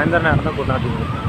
சாயந்தர நேரம் தான் கொண்டாந்து கொடுப்போம்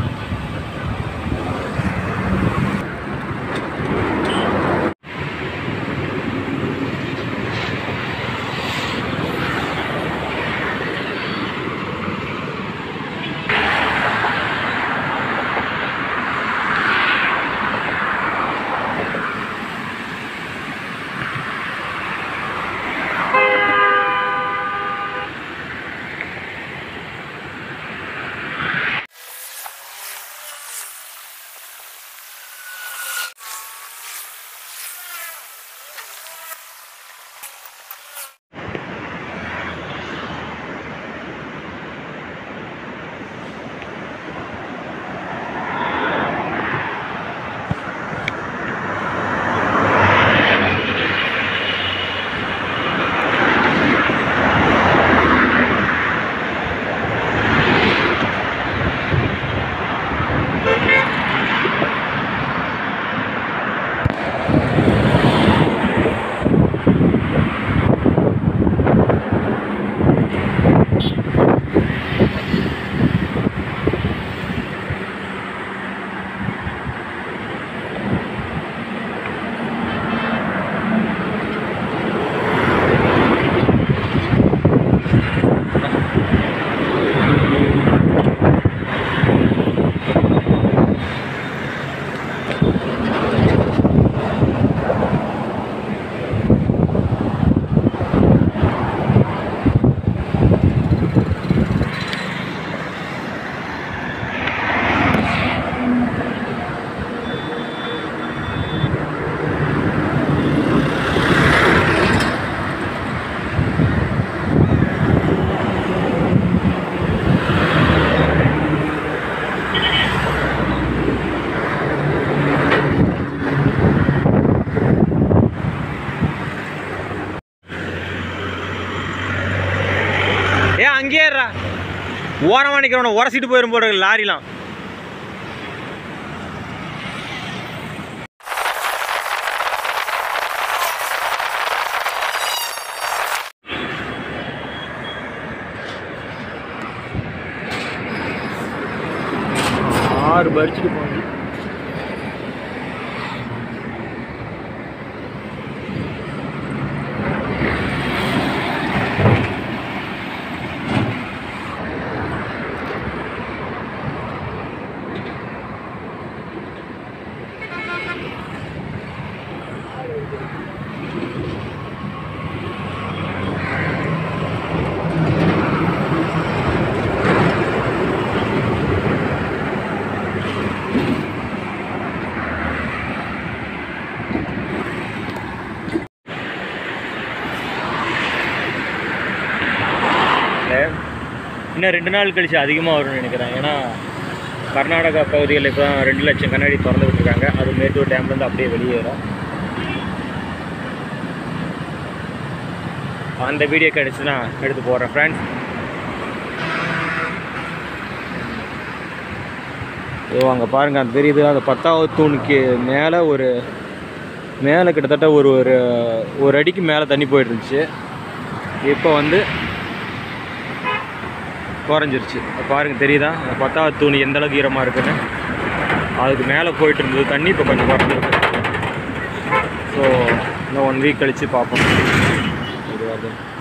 ஏன் அங்கேயே இருடா ஓரமாக நிற்கிறவனை உரசிட்டு போயிடும் போட லாரிலாம் ஆறு பறிச்சுட்டு போங்க இன்னும் ரெண்டு நாள் கழிச்சு அதிகமாக வரும்னு நினைக்கிறேன் ஏன்னா கர்நாடகா பகுதிகளில் இப்போ தான் ரெண்டு லட்சம் கண்ணாடி திறந்து விட்டுருக்காங்க அது மேட்டூர் டேம்லேருந்து அப்படியே வெளியேறும் அந்த வீடியோ கிடச்சுன்னா எடுத்து போடுறேன் ஃப்ரெண்ட்ஸ் ஐயோ அங்கே பாருங்கள் அந்த தெரியுது அந்த பத்தாவது தூணுக்கு மேலே ஒரு மேலே கிட்டத்தட்ட ஒரு ஒரு ஒரு அடிக்கு மேலே தண்ணி போயிட்டு இருந்துச்சு இப்போ வந்து குறைஞ்சிருச்சு பாருங்க தெரியுதா அந்த பத்தாவது தூண் எந்த அளவுக்கு ஈரமாக இருக்குன்னு அதுக்கு மேலே போயிட்டு இருந்தது தண்ணி இப்போ கொஞ்சம் குறைஞ்சிருக்கு ஸோ இன்னும் ஒன் வீக் கழித்து பார்ப்போம் இது வருது